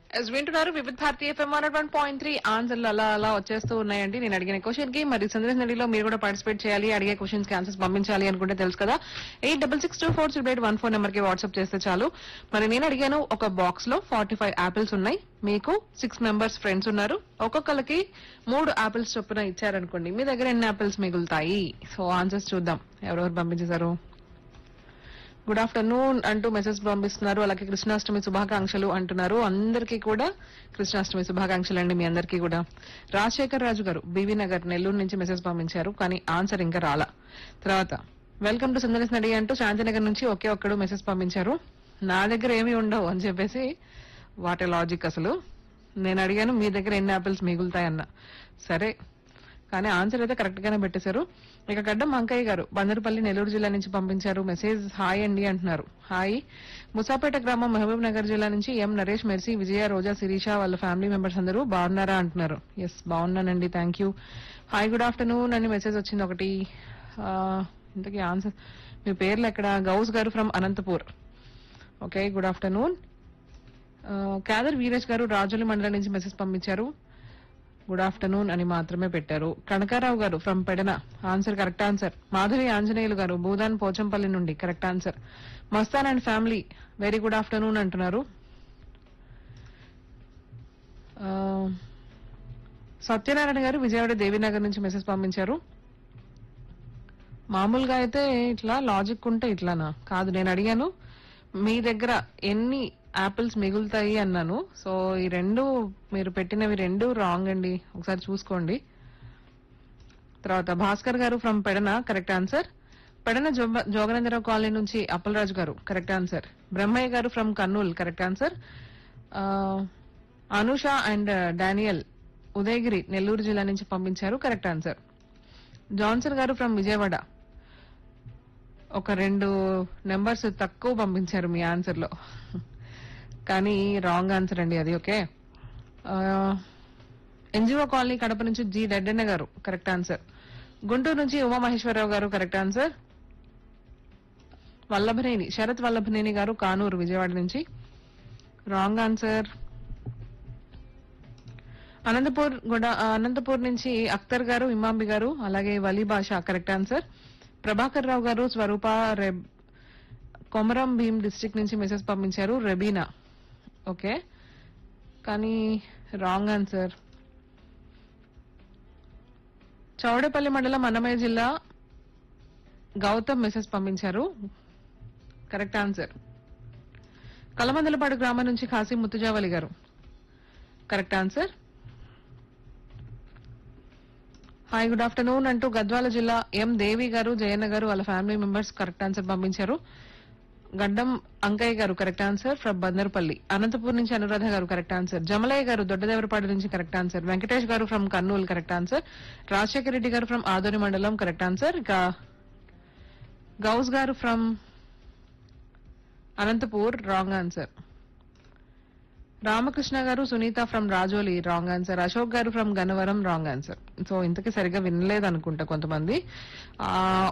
yes వింటున్నారు Vividh Bharati FM one one point three ఆన్సర్లు అలా అలా వచ్చేస్తూ ఉన్నాయండి నేను అడిగిన క్వశ్చన్ కి మరి సందేశ నడిలో మీరు కూడా పార్టిసిపేట్ చేయాలి అడిగే క్వశ్చన్స్ కి ఆన్సర్స్ పంపించాలి అనుకుంటే తెలుసు కదా eight double six two four triple eight one four number కి వాట్సాప్ చేస్తే చాలు మరి నేను అడిగాను ఒక బాక్స్ లో ఫార్టీ ఫైవ్ యాపిల్స్ ఉన్నాయి మీకు సిక్స్ మెంబర్స్ ఫ్రెండ్స్ ఉన్నారు ఒక్కొక్కరికి మూడు యాపిల్స్ చొప్పున ఇచ్చారనుకోండి మీ దగ్గర ఎన్ని యాపిల్స్ మిగులుతాయి సో ఆన్సర్స్ చూద్దాం ఎవరెవరు పంపించేశారు గుడ్ ఆఫ్టర్నూన్ అంటూ మెసేజ్ పంపిస్తున్నారు అలాగే కృష్ణాష్టమి శుభాకాంక్షలు అంటున్నారు అందరికీ కూడా కృష్ణాష్టమి శుభాకాంక్షలు అండి మీ అందరికీ కూడా రాజశేఖర్ రాజు గారు బీవీ నగర్ నెల్లూరు నుంచి మెసేజ్ పంపించారు కానీ ఆన్సర్ ఇంకా రాలా తర్వాత వెల్కమ్ టు సందర్శన నడి అంటూ శాంతినగర్ నుంచి ఒకే ఒక్కడు మెసేజ్ పంపించారు నా దగ్గర ఏమీ ఉండవు అని చెప్పేసి వాటి లాజిక్ అసలు నేను అడిగాను మీ దగ్గర ఎన్ని యాపిల్స్ మిగులుతాయన్న సరే కానీ ఆన్సర్ అయితే కరెక్ట్ గానే పెట్టేశారు ఇక గడ్డం అంకయ్య గారు బందరుపల్లి నెల్లూరు జిల్లా నుంచి పంపించారు మెసేజ్ హాయ్ అండి అంటున్నారు హాయ్ ముసాపేట గ్రామం మహబూబ్ నగర్ జిల్లా నుంచి ఎం నరేష్ మెర్సీ విజయ రోజా శిరీష వాళ్ళ ఫ్యామిలీ మెంబర్స్ అందరూ బాగున్నారా అంటున్నారు ఎస్ బాగున్నానండి thank you hi good afternoon అని మెసేజ్ వచ్చింది ఒకటి ఆ, ఇంతకీ ఆన్సర్ మీ పేర్లు ఎక్కడ Gous garu from Anantapur okay good afternoon Khader Veeresh garu Rajoli మండలం నుంచి మెసేజ్ పంపించారు గుడ్ ఆఫ్టర్నూన్ అని మాత్రమే పెట్టారు Kanakarao garu from Pedana answer correct answer Madhavi Anjaneyulu garu Bhoodan Pochampally నుండి correct answer Mastan and family very good afternoon అంటున్నారు ఆ, సత్యనారాయణ గారు విజయవాడ దేవీనగర్ నుంచి మెసేజ్ పంపించారు మామూలుగా అయితే ఇట్లా లాజిక్ ఉంటే ఇట్లానా కాదు నేను అడిగాను మీ దగ్గర ఎన్ని యాపిల్స్ మిగులుతాయి అన్నాను సో ఈ రెండు మీరు పెట్టినవి రెండు రాంగ్ అండి ఒకసారి చూసుకోండి తర్వాత Bhaskar garu from Pedana correct answer Pedana జోగ- జోగనేంద్రరావు కాలనీ నుంచి అప్పలరాజు గారు కరెక్ట్ ఆన్సర్ బ్రహ్మయ్య గారు ఫ్రమ్ కర్నూల్ కరెక్ట్ ఆన్సర్ ఆ, అనుష అండ్ డానియల్ ఉదయగిరి నెల్లూరు జిల్లా నుంచి పంపించారు correct answer Johnson garu from Vijayawada ఒక రెండు నెంబర్స్ తక్కువ పంపించారు మీ ఆన్సర్ లో కానీ రాంగ్ ఆన్సర్ అండి అది ఓకే ఎన్జిఓ కాలనీ కడప నుంచి జి రెడ్డన్న గారు కరెక్ట్ ఆన్సర్ గుంటూరు నుంచి ఉమామహేశ్వరరావు గారు కరెక్ట్ ఆన్సర్ వల్లభనేని శరత్ వల్లభనేని గారు కానూరు విజయవాడ నుంచి రాంగ్ ఆన్సర్ అనంతపూర్ కూడా అనంతపూర్ నుంచి అఖ్తర్ గారు ఇమాంబి గారు అలాగే వలీ భాష కరెక్ట్ ఆన్సర్ ప్రభాకర్ రావు గారు స్వరూప రెబ్ కొమరం భీం డిస్ట్రిక్ట్ నుంచి మెసేజ్ పంపించారు రెబీనా ఓకే కానీ రాంగ్ ఆన్సర్ చౌడపల్లి మండలం అన్నమయ్య జిల్లా గౌతమ్ మెసేజ్ పంపించారు కరెక్ట్ ఆన్సర్ కలమందలపాడు గ్రామం నుంచి Khasi Muthujavali garu correct answer hi good afternoon అంటూ గద్వాల జిల్లా ఎం దేవి గారు జయన్న గారు వాళ్ళ ఫ్యామిలీ మెంబర్స్ కరెక్ట్ ఆన్సర్ పంపించారు Gaddam Ankaiah garu correct answer from Bandarpalli Anantapur నుంచి అనురాధ గారు కరెక్ట్ ఆన్సర్ జమలయ్య గారు దొడ్డదేవరపాడు నుంచి correct answer Venkatesh garu from Kurnool correct answer Rajasekhara Reddy garu from Adoni మండలం కరెక్ట్ ఆన్సర్ ఇక Gous garu from Anantapur wrong answer Ramakrishna garu Sunitha from Rajoli wrong answer Ashok garu from Gannavaram wrong answer so ఇంతకీ సరిగ్గా వినలేదు అనుకుంటా కొంతమంది ఆ,